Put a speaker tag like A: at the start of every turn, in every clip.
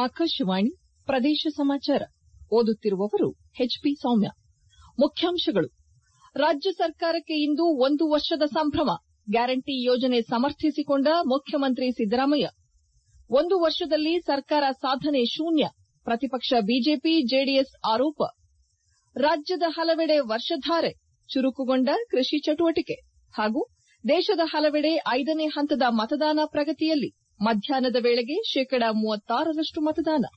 A: ಆಕಾಶವಾಣಿ ಪ್ರದೇಶ ಸಮಾಚಾರ ಓದುತ್ತಿರುವವರು ಎಚ್ಪಿ ಸೌಮ್ಯ ಮುಖ್ಯಾಂಶಗಳು ರಾಜ್ಯ ಸರ್ಕಾರಕ್ಕೆ ಇಂದು ಒಂದು ವರ್ಷದ ಸಂಭ್ರಮ ಗ್ಯಾರಂಟಿ ಯೋಜನೆ ಸಮರ್ಥಿಸಿಕೊಂಡ ಮುಖ್ಯಮಂತ್ರಿ ಸಿದ್ದರಾಮಯ್ಯ ಒಂದು ವರ್ಷದಲ್ಲಿ ಸರ್ಕಾರ ಸಾಧನೆ ಶೂನ್ಯ ಪ್ರತಿಪಕ್ಷ ಬಿಜೆಪಿ ಜೆಡಿಎಸ್ ಆರೋಪ ರಾಜ್ಯದ ಹಲವೆಡೆ ವರ್ಷಧಾರೆ ಚುರುಕುಗೊಂಡ ಕೃಷಿ ಚಟುವಟಿಕೆ ಹಾಗೂ ದೇಶದ ಹಲವೆಡೆ ಐದನೇ ಹಂತದ ಮತದಾನ ಪ್ರಗತಿಯಲ್ಲಿ ಮಧ್ಯಾಹ್ನದ ವೇಳೆಗೆ ಶೇಕಡಾ ಮೂವತ್ತಾರರಷ್ಟು ಮತದಾನ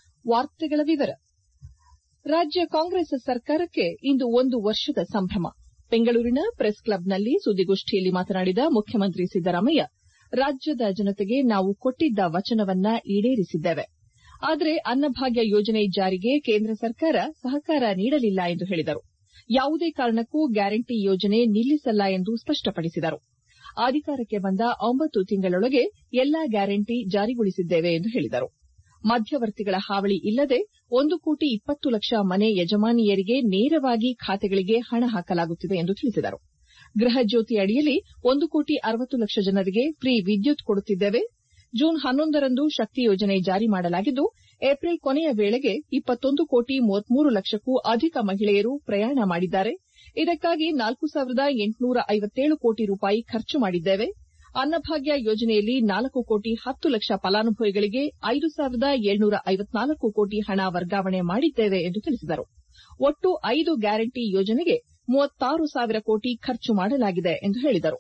A: ರಾಜ್ಯ ಕಾಂಗ್ರೆಸ್ ಸರ್ಕಾರಕ್ಕೆ ಇಂದು ಒಂದು ವರ್ಷದ ಸಂಭ್ರಮ ಬೆಂಗಳೂರಿನ ಪ್ರೆಸ್ ಕ್ಲಬ್ನಲ್ಲಿ ಸುದ್ದಿಗೋಷ್ಠಿಯಲ್ಲಿ ಮಾತನಾಡಿದ ಮುಖ್ಯಮಂತ್ರಿ ಸಿದ್ದರಾಮಯ್ಯ ರಾಜ್ಯದ ಜನತೆಗೆ ನಾವು ಕೊಟ್ಟಿದ್ದ ವಚನವನ್ನ ಈಡೇರಿಸಿದ್ದೇವೆ ಆದರೆ ಅನ್ನಭಾಗ್ಯ ಯೋಜನೆ ಜಾರಿಗೆ ಕೇಂದ್ರ ಸರ್ಕಾರ ಸಹಕಾರ ನೀಡಲಿಲ್ಲ ಎಂದು ಹೇಳಿದರು ಯಾವುದೇ ಕಾರಣಕ್ಕೂ ಗ್ಯಾರಂಟಿ ಯೋಜನೆ ನಿಲ್ಲಿಸಲ್ಲ ಎಂದು ಸ್ಪಷ್ಟಪಡಿಸಿದರು ಅಧಿಕಾರಕ್ಕೆ ಬಂದ ಒಂಬತ್ತು ತಿಂಗಳೊಳಗೆ ಎಲ್ಲಾ ಗ್ಯಾರಂಟಿ ಜಾರಿಗೊಳಿಸಿದ್ದೇವೆ ಎಂದು ಹೇಳಿದರು ಮಧ್ಯವರ್ತಿಗಳ ಹಾವಳಿ ಇಲ್ಲದೆ ಒಂದು ಕೋಟಿ ಇಪ್ಪತ್ತು ಲಕ್ಷ ಮನೆ ಯಜಮಾನಿಯರಿಗೆ ನೇರವಾಗಿ ಖಾತೆಗಳಿಗೆ ಹಣ ಹಾಕಲಾಗುತ್ತಿದೆ ಎಂದು ತಿಳಿಸಿದರು ಗೃಹಜ್ಯೋತಿ ಅಡಿಯಲ್ಲಿ ಒಂದು ಕೋಟಿ ಅರವತ್ತು ಲಕ್ಷ ಜನರಿಗೆ ಫ್ರೀ ವಿದ್ಯುತ್ ಕೊಡುತ್ತಿದ್ದೇವೆ ಜೂನ್ ಹನ್ನೊಂದರಂದು ಶಕ್ತಿ ಯೋಜನೆ ಜಾರಿ ಮಾಡಲಾಗಿದ್ದು ಏಪ್ರಿಲ್ ಕೊನೆಯ ವೇಳೆಗೆ ಇಪ್ಪತ್ತೊಂದು ಕೋಟಿ ಮೂವತ್ಮೂರು ಲಕ್ಷಕ್ಕೂ ಅಧಿಕ ಮಹಿಳೆಯರು ಪ್ರಯಾಣ ಮಾಡಿದ್ದಾರೆ ಇದಕ್ಕಾಗಿ ನಾಲ್ಕು ಸಾವಿರದ ಎಂಟುನೂರ ಐವತ್ತೇಳು ಕೋಟಿ ರೂಪಾಯಿ ಖರ್ಚು ಮಾಡಿದ್ದೇವೆ ಅನ್ನಭಾಗ್ಯ ಯೋಜನೆಯಲ್ಲಿ ನಾಲ್ಕು ಕೋಟಿ ಹತ್ತು ಲಕ್ಷ ಫಲಾನುಭವಿಗಳಿಗೆ ಐದು ಸಾವಿರದ ಏಳ್ನೂರ ಐವತ್ನಾಲ್ಕು ಕೋಟಿ ಹಣ ವರ್ಗಾವಣೆ ಮಾಡಿದ್ದೇವೆ ಎಂದು ತಿಳಿಸಿದರು ಒಟ್ಟು ಐದು ಗ್ಯಾರಂಟಿ ಯೋಜನೆಗೆ ಮೂವತ್ತಾರು ಸಾವಿರ ಕೋಟಿ ಖರ್ಚು ಮಾಡಲಾಗಿದೆ ಎಂದು ಹೇಳಿದರು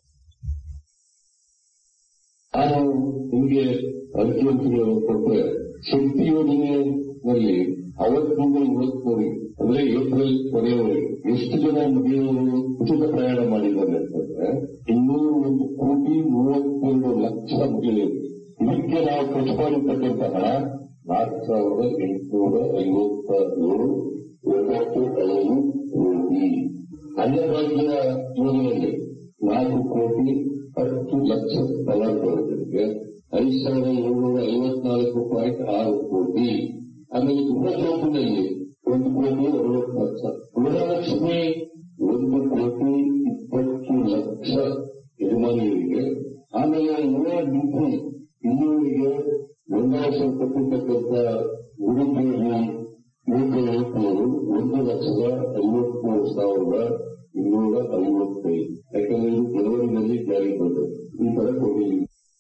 B: ನಾನು ನಿಮಗೆ ಅಂಕಿಅಂಶಗಳನ್ನು ಕೊಟ್ಟರೆ ಶಕ್ತಿ ಯೋಜನೆಯಲ್ಲಿ ಅವತ್ತಿನಿಂದ ಇವತ್ತಿನವರೆಗೆ ಅಂದ್ರೆ ಏಪ್ರಿಲ್ ಕೊನೆಯವರೆಗೆ ಎಷ್ಟು ಜನ ಮಹಿಳೆಯರು ಉಚಿತ ಪ್ರಯಾಣ ಮಾಡಿದ್ದಾರೆ ಅಂತಂದ್ರೆ ಇನ್ನೂರ ಒಂದು ಕೋಟಿ ಮೂವತ್ತೆರಡು ಲಕ್ಷ ಮಹಿಳೆಯರು ಇದಕ್ಕೆ ನಾವು ಖರ್ಚು ಮಾಡಿರ್ತಕ್ಕಂಥ ಹಣ ನಾಲ್ಕು ಸಾವಿರದ ಎಂಟುನೂರ ಐವತ್ತ ಏಳು ಒಂಬತ್ತು ಐದು ಕೋಟಿ ಅನ್ನಭಾಗ್ಯ ಯೋಜನೆಯಲ್ಲಿ ನಾಲ್ಕು ಕೋಟಿ ಹತ್ತು ಲಕ್ಷ ಫಲಾನುಭವಿಗಳಿಗೆ ಐದು ಸಾವಿರದ ಏಳ್ನೂರ ಐವತ್ನಾಲ್ಕು ಪಾಯಿಂಟ್ ಆರು ಕೋಟಿ ಆಮೇಲೆ ಗೃಹಜ್ಯೋತಿನಲ್ಲಿ ಒಂದು ಕೋಟಿ ಅರವತ್ತು ಲಕ್ಷ ಗೃಹಲಕ್ಷ್ಮಿ ಒಂದು ಕೋಟಿ ಇಪ್ಪತ್ತು ಲಕ್ಷ ಯಜಮಾನಿಯರಿಗೆ ಆಮೇಲೆ ಯುವ ಡಿಪಿ ಇಲ್ಲಿವರೆಗೆ ನೋಂದಾಯಿಸಲ್ಪಟ್ಟಿರ್ತಕ್ಕಂಥ ನಿರುದ್ಯೋಗಿ ಯುವಕ ಯುವತಿಯರು ಒಂದು ಲಕ್ಷದ ಐವತ್ಮೂರು ಸಾವಿರದ ಇನ್ನೂರ ಐವತ್ತೈದು ಯಾಕಂದ್ರೆ ಇದು ಜನವರಿನಲ್ಲಿ ಜಾರಿಗೆ ಬಂದದ್ದು ಈ ತರ ಕೊಟ್ಟಿದ್ದೀವಿ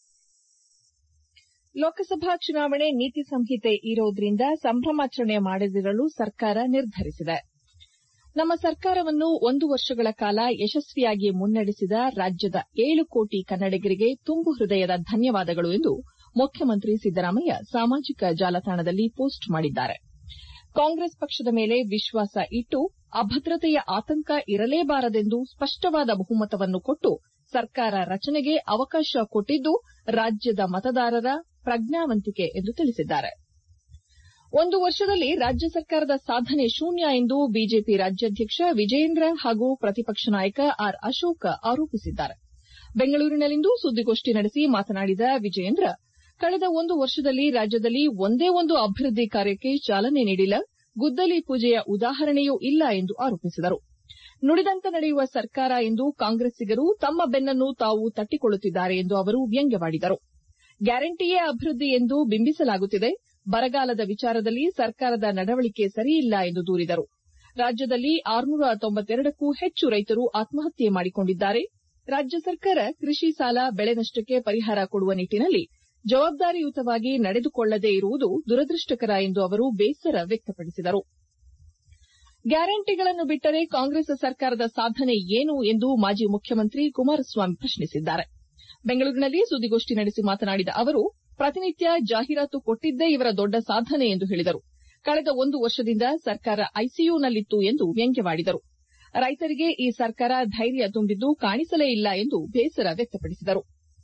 A: ಲೋಕಸಭಾ ಚುನಾವಣೆ ನೀತಿ ಸಂಹಿತೆ ಇರೋದ್ರಿಂದ ಸಂಭ್ರಮಾಚರಣೆ ಮಾಡದಿರಲು ಸರ್ಕಾರ ನಿರ್ಧರಿಸಿದೆ ನಮ್ಮ ಸರ್ಕಾರವನ್ನು ಒಂದು ವರ್ಷಗಳ ಕಾಲ ಯಶಸ್ವಿಯಾಗಿ ಮುನ್ನಡೆಸಿದ ರಾಜ್ಯದ ಏಳು ಕೋಟಿ ಕನ್ನಡಿಗರಿಗೆ ತುಂಬು ಹೃದಯದ ಧನ್ಯವಾದಗಳು ಎಂದು ಮುಖ್ಯಮಂತ್ರಿ ಸಿದ್ದರಾಮಯ್ಯ ಸಾಮಾಜಿಕ ಜಾಲತಾಣದಲ್ಲಿ ಪೋಸ್ಟ್ ಮಾಡಿದ್ದಾರೆ ಕಾಂಗ್ರೆಸ್ ಪಕ್ಷದ ಮೇಲೆ ವಿಶ್ವಾಸ ಇಟ್ಟು ಅಭದ್ರತೆಯ ಆತಂಕ ಇರಲೇಬಾರದೆಂದು ಸ್ಪಷ್ಟವಾದ ಬಹುಮತವನ್ನು ಕೊಟ್ಟು ಸರ್ಕಾರ ರಚನೆಗೆ ಅವಕಾಶ ಕೊಟ್ಟಿದ್ದು ರಾಜ್ಯದ ಮತದಾರರ ಪ್ರಜ್ಞಾವಂತಿಕೆ ಎಂದು ತಿಳಿಸಿದ್ದಾರೆ ಒಂದು ವರ್ಷದಲ್ಲಿ ರಾಜ್ಯ ಸರ್ಕಾರದ ಸಾಧನೆ ಶೂನ್ಯ ಎಂದು ಬಿಜೆಪಿ ರಾಜ್ಯಾಧ್ಯಕ್ಷ ವಿಜಯೇಂದ್ರ ಹಾಗೂ ಪ್ರತಿಪಕ್ಷ ನಾಯಕ ಆರ್ ಅಶೋಕ್ ಆರೋಪಿಸಿದ್ದಾರೆ ಬೆಂಗಳೂರಿನಲ್ಲಿಂದು ಸುದ್ದಿಗೋಷ್ಠಿ ನಡೆಸಿ ಮಾತನಾಡಿದ ವಿಜಯೇಂದ್ರ ಕಳೆದ ಒಂದು ವರ್ಷದಲ್ಲಿ ರಾಜ್ಯದಲ್ಲಿ ಒಂದೇ ಒಂದು ಅಭಿವೃದ್ದಿ ಕಾರ್ಯಕ್ಕೆ ಚಾಲನೆ ನೀಡಿಲ್ಲ ಗುದ್ದಲಿ ಪೂಜೆಯ ಉದಾಹರಣೆಯೂ ಇಲ್ಲ ಎಂದು ಆರೋಪಿಸಿದರು ನುಡಿದಂತೆ ನಡೆಯುವ ಸರ್ಕಾರ ಎಂದು ಕಾಂಗ್ರೆಸ್ಸಿಗರು ತಮ್ಮ ಬೆನ್ನನ್ನು ತಾವು ತಟ್ಟಿಕೊಳ್ಳುತ್ತಿದ್ದಾರೆ ಎಂದು ಅವರು ವ್ಯಂಗ್ಯವಾಡಿದರು ಗ್ಯಾರಂಟಿಯೇ ಅಭಿವೃದ್ದಿ ಎಂದು ಬಿಂಬಿಸಲಾಗುತ್ತಿದೆ ಬರಗಾಲದ ವಿಚಾರದಲ್ಲಿ ಸರ್ಕಾರದ ನಡವಳಿಕೆ ಸರಿಯಿಲ್ಲ ಎಂದು ದೂರಿದರು ರಾಜ್ಯದಲ್ಲಿ ಆರುನೂರ ತೊಂಬತ್ತೆರಡಕ್ಕೂ ಹೆಚ್ಚು ರೈತರು ಆತ್ಮಹತ್ಯೆ ಮಾಡಿಕೊಂಡಿದ್ದಾರೆ ರಾಜ್ಯ ಸರ್ಕಾರ ಕೃಷಿ ಸಾಲ ಬೆಳೆ ನಷ್ಟಕ್ಕೆ ಪರಿಹಾರ ಕೊಡುವ ನಿಟ್ಟಿನಲ್ಲಿ ಜವಾಬ್ದಾರಿಯುತವಾಗಿ ನಡೆದುಕೊಳ್ಳದೇ ಇರುವುದು ದುರದೃಷ್ಟಕರ ಎಂದು ಅವರು ಬೇಸರ ವ್ಯಕ್ತಪಡಿಸಿದರು ಗ್ಯಾರಂಟಿಗಳನ್ನು ಬಿಟ್ಟರೆ ಕಾಂಗ್ರೆಸ್ ಸರ್ಕಾರದ ಸಾಧನೆ ಏನು ಎಂದು ಮಾಜಿ ಮುಖ್ಯಮಂತ್ರಿ ಕುಮಾರಸ್ವಾಮಿ ಪ್ರಶ್ನಿಸಿದ್ದಾರೆ ಬೆಂಗಳೂರಿನಲ್ಲಿ ಸುದ್ದಿಗೋಷ್ಠಿ ನಡೆಸಿ ಮಾತನಾಡಿದ ಅವರು ಪ್ರತಿನಿತ್ಯ ಜಾಹೀರಾತು ಕೊಟ್ಟಿದ್ದೇ ಇವರ ದೊಡ್ಡ ಸಾಧನೆ ಎಂದು ಹೇಳಿದರು ಕಳೆದ ಒಂದು ವರ್ಷದಿಂದ ಸರ್ಕಾರ ಐಸಿಯುನಲ್ಲಿತ್ತು ಎಂದು ವ್ಯಂಗ್ಯವಾಡಿದರು ರೈತರಿಗೆ ಈ ಸರ್ಕಾರ ಧೈರ್ಯ ತುಂಬಿದ್ದು ಕಾಣಿಸಲೇ ಇಲ್ಲ ಎಂದು ಬೇಸರ ವ್ಯಕ್ತಪಡಿಸಿದರು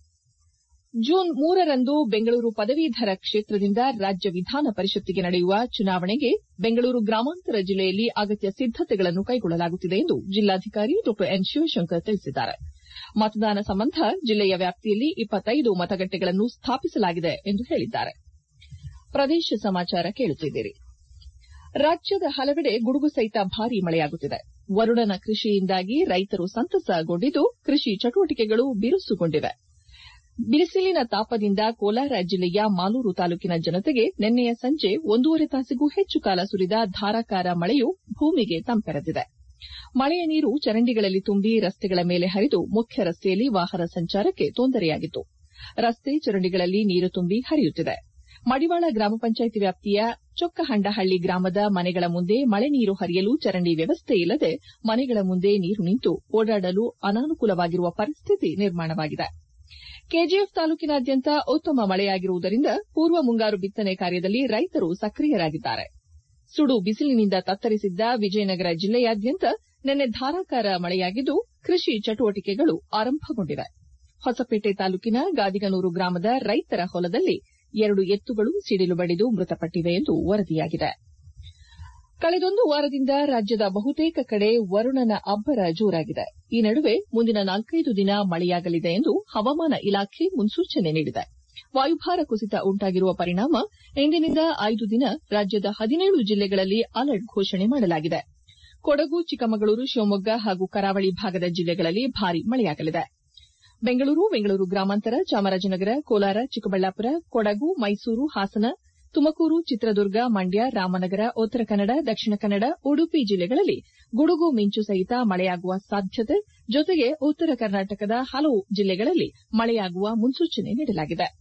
A: ಜೂನ್ ಮೂರರಂದು ಬೆಂಗಳೂರು ಪದವೀಧರ ಕ್ಷೇತ್ರದಿಂದ ರಾಜ್ಯ ವಿಧಾನ ಪರಿಷತ್ತಿಗೆ ನಡೆಯುವ ಚುನಾವಣೆಗೆ ಬೆಂಗಳೂರು ಗ್ರಾಮಾಂತರ ಜಿಲ್ಲೆಯಲ್ಲಿ ಅಗತ್ಯ ಸಿದ್ದತೆಗಳನ್ನು ಕೈಗೊಳ್ಳಲಾಗುತ್ತಿದೆ ಎಂದು ಜಿಲ್ಲಾಧಿಕಾರಿ ಡಾ ಎನ್ ಶಿವಶಂಕರ್ ತಿಳಿಸಿದ್ದಾರೆ ಮತದಾನ ಸಂಬಂಧ ಜಿಲ್ಲೆಯ ವ್ಯಾಪ್ತಿಯಲ್ಲಿ ಇಪ್ಪತ್ತೈದು ಮತಗಟ್ಟೆಗಳನ್ನು ಸ್ಥಾಪಿಸಲಾಗಿದೆ ಎಂದು ಹೇಳಿದ್ದಾರೆ ಪ್ರದೇಶ ಸಮಾಚಾರ ಕೇಳುತ್ತಿದ್ದೀರಿ ರಾಜ್ಯದ ಹಲವೆಡೆ ಗುಡುಗು ಸಹಿತ ಭಾರೀ ಮಳೆಯಾಗುತ್ತಿದೆ ವರುಣನ ಕೃಷಿಯಿಂದಾಗಿ ರೈತರು ಸಂತಸಗೊಂಡಿದ್ದು ಕೃಷಿ ಚಟುವಟಿಕೆಗಳು ಬಿರುಸುಗೊಂಡಿವೆ ಬಿಸಿಲಿನ ತಾಪದಿಂದ ಕೋಲಾರ ಜಿಲ್ಲೆಯ ಮಾಲೂರು ತಾಲೂಕಿನ ಜನತೆಗೆ ನಿನ್ನೆಯ ಸಂಜೆ ಒಂದೂವರೆ ತಾಸಿಗೂ ಹೆಚ್ಚು ಕಾಲ ಸುರಿದ ಧಾರಾಕಾರ ಮಳೆಯು ಭೂಮಿಗೆ ತಂಪೆರೆದಿದೆ ಮಳೆಯ ನೀರು ಚರಂಡಿಗಳಲ್ಲಿ ತುಂಬಿ ರಸ್ತೆಗಳ ಮೇಲೆ ಹರಿದು ಮುಖ್ಯ ರಸ್ತೆಯಲ್ಲಿ ವಾಹನ ಸಂಚಾರಕ್ಕೆ ತೊಂದರೆಯಾಗಿತ್ತು ರಸ್ತೆ ಚರಂಡಿಗಳಲ್ಲಿ ನೀರು ತುಂಬಿ ಹರಿಯುತ್ತಿದೆ ಮಡಿವಾಳ ಗ್ರಾಮ ಪಂಚಾಯಿತಿ ವ್ಯಾಪ್ತಿಯ ಚೊಕ್ಕಹಂಡಹಳ್ಳಿ ಗ್ರಾಮದ ಮನೆಗಳ ಮುಂದೆ ಮಳೆ ನೀರು ಹರಿಯಲು ಚರಂಡಿ ವ್ಯವಸ್ಥೆ ಇಲ್ಲದೆ ಮನೆಗಳ ಮುಂದೆ ನೀರು ನಿಂತು ಓಡಾಡಲು ಅನಾನುಕೂಲವಾಗಿರುವ ಪರಿಸ್ಥಿತಿ ನಿರ್ಮಾಣವಾಗಿದೆ ಕೆಜಿಎಫ್ ತಾಲೂಕಿನಾದ್ಯಂತ ಉತ್ತಮ ಮಳೆಯಾಗಿರುವುದರಿಂದ ಪೂರ್ವ ಮುಂಗಾರು ಬಿತ್ತನೆ ಕಾರ್ಯದಲ್ಲಿ ರೈತರು ಸಕ್ರಿಯರಾಗಿದ್ದಾರೆ ಸುಡು ಬಿಸಿಲಿನಿಂದ ತತ್ತರಿಸಿದ್ದ ವಿಜಯನಗರ ಜಿಲ್ಲೆಯಾದ್ಯಂತ ನಿನ್ನೆ ಧಾರಾಕಾರ ಮಳೆಯಾಗಿದ್ದು ಕೃಷಿ ಚಟುವಟಿಕೆಗಳು ಆರಂಭಗೊಂಡಿವೆ ಹೊಸಪೇಟೆ ತಾಲೂಕಿನ ಗಾದಿಗನೂರು ಗ್ರಾಮದ ರೈತರ ಹೊಲದಲ್ಲಿ ಎರಡು ಎತ್ತುಗಳು ಸಿಡಿಲು ಬಡಿದು ಮೃತಪಟ್ಟಿವೆ ಎಂದು ವರದಿಯಾಗಿದೆ ಕಳೆದೊಂದು ವಾರದಿಂದ ರಾಜ್ಯದ ಬಹುತೇಕ ಕಡೆ ವರುಣನ ಅಬ್ಬರ ಜೋರಾಗಿದೆ ಈ ನಡುವೆ ಮುಂದಿನ ನಾಲ್ಕೈದು ದಿನ ಮಳೆಯಾಗಲಿದೆ ಎಂದು ಹವಾಮಾನ ಇಲಾಖೆ ಮುನ್ಸೂಚನೆ ನೀಡಿದೆ ವಾಯುಭಾರ ಕುಸಿತ ಉಂಟಾಗಿರುವ ಪರಿಣಾಮ ಇಂದಿನಿಂದ ಐದು ದಿನ ರಾಜ್ಯದ ಹದಿನೇಳು ಜಿಲ್ಲೆಗಳಲ್ಲಿ ಅಲರ್ಟ್ ಘೋಷಣೆ ಮಾಡಲಾಗಿದೆ ಕೊಡಗು ಚಿಕ್ಕಮಗಳೂರು ಶಿವಮೊಗ್ಗ ಹಾಗೂ ಕರಾವಳಿ ಭಾಗದ ಜಿಲ್ಲೆಗಳಲ್ಲಿ ಭಾರೀ ಮಳೆಯಾಗಲಿದೆ ಬೆಂಗಳೂರು ಬೆಂಗಳೂರು ಗ್ರಾಮಾಂತರ ಚಾಮರಾಜನಗರ ಕೋಲಾರ ಚಿಕ್ಕಬಳ್ಳಾಪುರ ಕೊಡಗು ಮೈಸೂರು ಹಾಸನ ತುಮಕೂರು ಚಿತ್ರದುರ್ಗ ಮಂಡ್ಯ ರಾಮನಗರ ಉತ್ತರ ಕನ್ನಡ ದಕ್ಷಿಣ ಕನ್ನಡ ಉಡುಪಿ ಜಿಲ್ಲೆಗಳಲ್ಲಿ ಗುಡುಗು ಮಿಂಚು ಸಹಿತ ಮಳೆಯಾಗುವ ಸಾಧ್ಯತೆ ಜೊತೆಗೆ ಉತ್ತರ ಕರ್ನಾಟಕದ ಹಲವು ಜಿಲ್ಲೆಗಳಲ್ಲಿ ಮಳೆಯಾಗುವ ಮುನ್ಸೂಚನೆ ನೀಡಲಾಗಿದೆ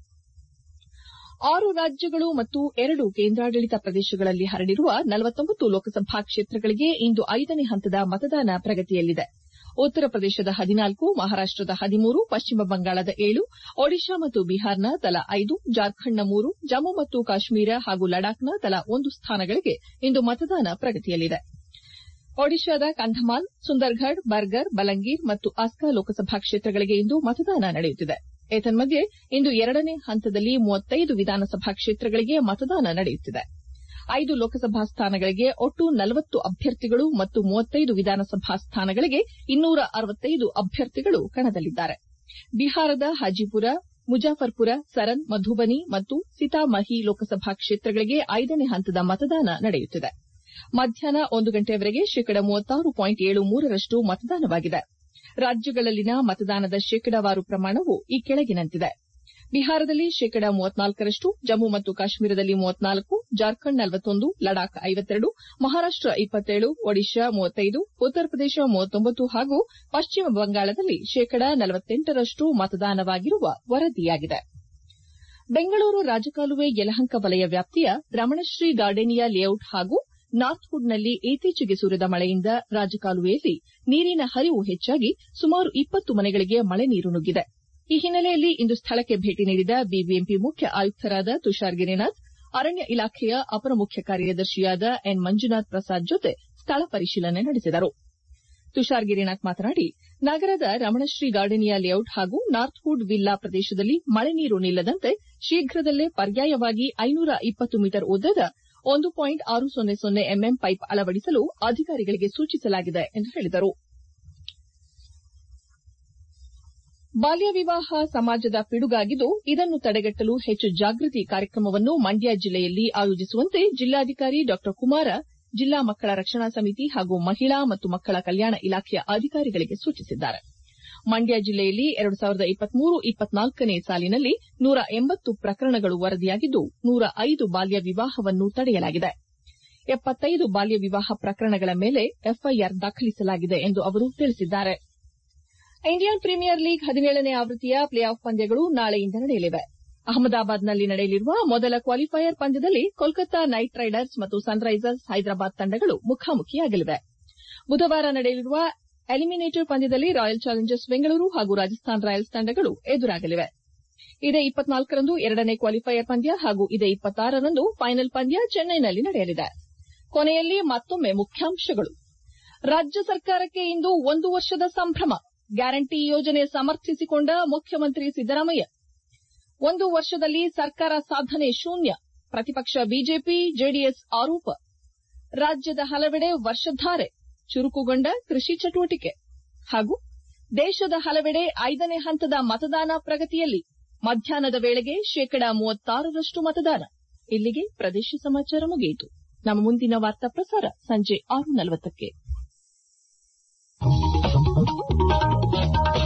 A: ಆರು ರಾಜ್ಯಗಳು ಮತ್ತು ಎರಡು ಕೇಂದ್ರಾಡಳಿತ ಪ್ರದೇಶಗಳಲ್ಲಿ ಹರಡಿರುವ ಲೋಕಸಭಾ ಕ್ಷೇತ್ರಗಳಿಗೆ ಇಂದು ಐದನೇ ಹಂತದ ಮತದಾನ ಪ್ರಗತಿಯಲ್ಲಿದೆ ಉತ್ತರ ಪ್ರದೇಶದ ಹದಿನಾಲ್ಕು ಮಹಾರಾಷ್ಟದ ಹದಿಮೂರು ಪಶ್ಚಿಮ ಬಂಗಾಳದ ಏಳು ಒಡಿಶಾ ಮತ್ತು ಬಿಹಾರ್ನ ತಲಾ ಐದು ಜಾರ್ಖಂಡ್ನ ಮೂರು ಜಮ್ಮು ಮತ್ತು ಕಾಶ್ಮೀರ ಹಾಗೂ ಲಡಾಖ್ನ ತಲಾ ಒಂದು ಸ್ಥಾನಗಳಿಗೆ ಇಂದು ಮತದಾನ ಪ್ರಗತಿಯಲ್ಲಿದೆ ಒಡಿಶಾದ ಕಂಧಮಾಲ್ ಸುಂದರ್ಘಡ್ ಬರ್ಗರ್ ಬಲಂಗೀರ್ ಮತ್ತು ಅಸ್ಕಾ ಲೋಕಸಭಾ ಕ್ಷೇತ್ರಗಳಿಗೆ ಇಂದು ಮತದಾನ ನಡೆಯುತ್ತಿದೆ ಏತನ್ಮಧ್ಯೆ ಇಂದು ಎರಡನೇ ಹಂತದಲ್ಲಿ ಮೂವತ್ತೈದು ವಿಧಾನಸಭಾ ಕ್ಷೇತ್ರಗಳಿಗೆ ಮತದಾನ ನಡೆಯುತ್ತಿದೆ ಐದು ಲೋಕಸಭಾ ಸ್ಥಾನಗಳಿಗೆ ಒಟ್ಟು ನಲವತ್ತು ಅಭ್ಯರ್ಥಿಗಳು ಮತ್ತು ಮೂವತ್ತೈದು ವಿಧಾನಸಭಾ ಸ್ಥಾನಗಳಿಗೆ ಇನ್ನೂರ ಅರವತ್ತೈದು ಅಭ್ಯರ್ಥಿಗಳು ಕಣದಲ್ಲಿದ್ದಾರೆ ಬಿಹಾರದ ಹಾಜಿಪುರ ಮುಜಾಫರ್ಪುರ ಸರನ್ ಮಧುಬನಿ ಮತ್ತು ಸಿತಾಮಹಿ ಲೋಕಸಭಾ ಕ್ಷೇತ್ರಗಳಿಗೆ ಐದನೇ ಹಂತದ ಮತದಾನ ನಡೆಯುತ್ತಿದೆ ಮಧ್ಯಾಹ್ನ ಒಂದು ಗಂಟೆಯವರೆಗೆ ಶೇಕಡ ಮೂವತ್ತಾರು ಪಾಯಿಂಟ್ ಏಳು ಮೂರರಷ್ಟು ಮತದಾನವಾಗಿದೆ ರಾಜ್ಯಗಳಲ್ಲಿನ ಮತದಾನದ ಶೇಕಡಾವಾರು ಪ್ರಮಾಣವು ಈ ಕೆಳಗಿನಂತಿದೆ ಬಿಹಾರದಲ್ಲಿ ಶೇಕಡ ಮೂವತ್ನಾಲ್ಕರಷ್ಟು ಜಮ್ಮು ಮತ್ತು ಕಾಶ್ಮೀರದಲ್ಲಿ ಮೂವತ್ನಾಲ್ಕು ಜಾರ್ಖಂಡ್ ನಲವತ್ತೊಂದು ಲಡಾಖ್ ಐವತ್ತೆರಡು ಮಹಾರಾಷ್ಟ ಇಪ್ಪತ್ತೇಳು ಒಡಿಶಾ ಮೂವತ್ತೈದು ಉತ್ತರ ಪ್ರದೇಶ ಮೂವತ್ತೊಂಬತ್ತು ಹಾಗೂ ಪಶ್ಚಿಮ ಬಂಗಾಳದಲ್ಲಿ ಶೇಕಡ ನಲವತ್ತೆಂಟರಷ್ಟು ಮತದಾನವಾಗಿರುವ ವರದಿಯಾಗಿದೆ ಬೆಂಗಳೂರು ರಾಜಕಾಲುವೆ ಯಲಹಂಕ ವಲಯ ವ್ಯಾಪ್ತಿಯ ರಮಣಶ್ರೀ ಗಾರ್ಡೇನಿಯಾ ಲೇಔಟ್ ಹಾಗೂ ನಾರ್ಥ್ವುಡ್ನಲ್ಲಿ ಇತ್ತೀಚೆಗೆ ಸುರಿದ ಮಳೆಯಿಂದ ರಾಜಕಾಲುವೆಯಲ್ಲಿ ನೀರಿನ ಹರಿವು ಹೆಚ್ಚಾಗಿ ಸುಮಾರು ಇಪ್ಪತ್ತು ಮನೆಗಳಿಗೆ ಮಳೆ ನೀರು ನುಗ್ಗಿದೆ ಈ ಹಿನ್ನೆಲೆಯಲ್ಲಿ ಇಂದು ಸ್ಥಳಕ್ಕೆ ಭೇಟಿ ನೀಡಿದ ಬಿಬಿಎಂಪಿ ಮುಖ್ಯ ಆಯುಕ್ತರಾದ ತುಷಾರ್ ಗಿರಿನಾಥ್ ಅರಣ್ಯ ಇಲಾಖೆಯ ಅಪರ ಮುಖ್ಯ ಕಾರ್ಯದರ್ಶಿಯಾದ ಎನ್ ಮಂಜುನಾಥ್ ಪ್ರಸಾದ್ ಜೊತೆ ಸ್ಥಳ ಪರಿಶೀಲನೆ ನಡೆಸಿದರು ತುಷಾರ್ ಗಿರಿನಾಥ್ ಮಾತನಾಡಿ ನಗರದ ರಮಣಶ್ರೀ ಗಾರ್ಡೇನಿಯಾ ಲೇಔಟ್ ಹಾಗೂ ನಾರ್ಥ್ವುಡ್ ವಿಲ್ಲಾ ಪ್ರದೇಶದಲ್ಲಿ ಮಳೆ ನೀರು ನಿಲ್ಲದಂತೆ ಶೀಘ್ರದಲ್ಲೇ ಪರ್ಯಾಯವಾಗಿ ಐನೂರ ಇಪ್ಪತ್ತು ಮೀಟರ್ ಉದ್ದದ ಒಂದು ಪಾಯಿಂಟ್ ಆರು ಸೊನ್ನೆ ಸೊನ್ನೆ ಎಂಎಂ ಪೈಪ್ ಅಳವಡಿಸಲು ಅಧಿಕಾರಿಗಳಿಗೆ ಸೂಚಿಸಲಾಗಿದೆ ಎಂದು ಹೇಳಿದರು ಬಾಲ್ಯ ವಿವಾಹ ಸಮಾಜದ ಪಿಡುಗಾಗಿದ್ದು ಇದನ್ನು ತಡೆಗಟ್ಟಲು ಹೆಚ್ಚು ಜಾಗೃತಿ ಕಾರ್ಯಕ್ರಮವನ್ನು ಮಂಡ್ಯ ಜಿಲ್ಲೆಯಲ್ಲಿ ಆಯೋಜಿಸುವಂತೆ ಜಿಲ್ಲಾಧಿಕಾರಿ ಡಾ ಕುಮಾರ ಜಿಲ್ಲಾ ಮಕ್ಕಳ ರಕ್ಷಣಾ ಸಮಿತಿ ಹಾಗೂ ಮಹಿಳಾ ಮತ್ತು ಮಕ್ಕಳ ಕಲ್ಯಾಣ ಇಲಾಖೆಯ ಅಧಿಕಾರಿಗಳಿಗೆ ಸೂಚಿಸಿದ್ದಾರೆ ಮಂಡ್ಯ ಜಿಲ್ಲೆಯಲ್ಲಿ ಎರಡು ಸಾವಿರದ ಇಪ್ಪತ್ಮೂರು ಇಪ್ಪತ್ನಾಲ್ಕನೇ ಸಾಲಿನಲ್ಲಿ ನೂರ ಎಂಬತ್ತು ಪ್ರಕರಣಗಳು ವರದಿಯಾಗಿದ್ದು ನೂರ ಐದು ಬಾಲ್ಯ ವಿವಾಹವನ್ನು ತಡೆಯಲಾಗಿದೆ ಎಪ್ಪತ್ತೈದು ಬಾಲ್ಯ ವಿವಾಹ ಪ್ರಕರಣಗಳ ಮೇಲೆ ಎಫ್ಐಆರ್ ದಾಖಲಿಸಲಾಗಿದೆ ಎಂದು ಅವರು ತಿಳಿಸಿದ್ದಾರೆ ಇಂಡಿಯನ್ ಪ್ರೀಮಿಯರ್ ಲೀಗ್ ಹದಿನೇಳನೇ ಆವೃತ್ತಿಯ ಪ್ಲೇ ಆಫ್ ಪಂದ್ಯಗಳು ನಾಳೆಯಿಂದ ನಡೆಯಲಿವೆ ಅಹಮದಾಬಾದ್ನಲ್ಲಿ ನಡೆಯಲಿರುವ ಮೊದಲ ಕ್ವಾಲಿಫೈಯರ್ ಪಂದ್ಯದಲ್ಲಿ ಕೋಲ್ಕತಾ ನೈಟ್ ರೈಡರ್ಸ್ ಮತ್ತು ಸನ್ರೈಸರ್ಸ್ ಹೈದರಾಬಾದ್ ತಂಡಗಳು ಮುಖಾಮುಖಿಯಾಗಲಿವೆ ಬುಧವಾರ ನಡೆಯಲಿರುವ ಎಲಿಮಿನೇಟರ್ ಪಂದ್ಯದಲ್ಲಿ ರಾಯಲ್ ಚಾಲೆಂಜರ್ಸ್ ಬೆಂಗಳೂರು ಹಾಗೂ ರಾಜಸ್ಥಾನ್ ರಾಯಲ್ಸ್ ತಂಡಗಳು ಎದುರಾಗಲಿವೆ ಇದೇ ಇಪ್ಪತ್ನಾಲ್ಕರಂದು ಎರಡನೇ ಕ್ವಾಲಿಫೈಯರ್ ಪಂದ್ಯ ಹಾಗೂ ಇದೇ ಇಪ್ಪತ್ತಾರರಂದು ಫೈನಲ್ ಪಂದ್ಯ ಚೆನ್ನೈನಲ್ಲಿ ನಡೆಯಲಿದೆ ಕೊನೆಯಲ್ಲಿ ಮತ್ತೊಮ್ಮೆ ಮುಖ್ಯಾಂಶಗಳು ರಾಜ್ಯ ಸರ್ಕಾರಕ್ಕೆ ಇಂದು ಒಂದು ವರ್ಷದ ಸಂಭ್ರಮ ಗ್ಯಾರಂಟಿ ಯೋಜನೆ ಸಮರ್ಥಿಸಿಕೊಂಡ ಮುಖ್ಯಮಂತ್ರಿ ಸಿದ್ದರಾಮಯ್ಯ ಒಂದು ವರ್ಷದಲ್ಲಿ ಸರ್ಕಾರ ಸಾಧನೆ ಶೂನ್ಯ ಪ್ರತಿಪಕ್ಷ ಬಿಜೆಪಿ ಜೆಡಿಎಸ್ ಆರೋಪ ರಾಜ್ಯದ ಹಲವೆಡೆ ವರ್ಷಧಾರೆ ಚುರುಕುಗೊಂಡ ಕೃಷಿ ಚಟುವಟಿಕೆ ಹಾಗೂ ದೇಶದ ಹಲವೆಡೆ ಐದನೇ ಹಂತದ ಮತದಾನ ಪ್ರಗತಿಯಲ್ಲಿ ಮಧ್ಯಾಹ್ನದ ವೇಳೆಗೆ ಶೇಕಡಾ ಮೂವತ್ತಾರರಷ್ಟು ಮತದಾನ ಇಲ್ಲಿಗೆ ಪ್ರದೇಶ ಸಮಾಚಾರ ಮುಗಿಯಿತು ನಮ್ಮ ಮುಂದಿನ ವಾರ್ತಾ ಪ್ರಸಾರ ಸಂಜೆ ಆರು ನಲವತ್ತಕ್ಕೆ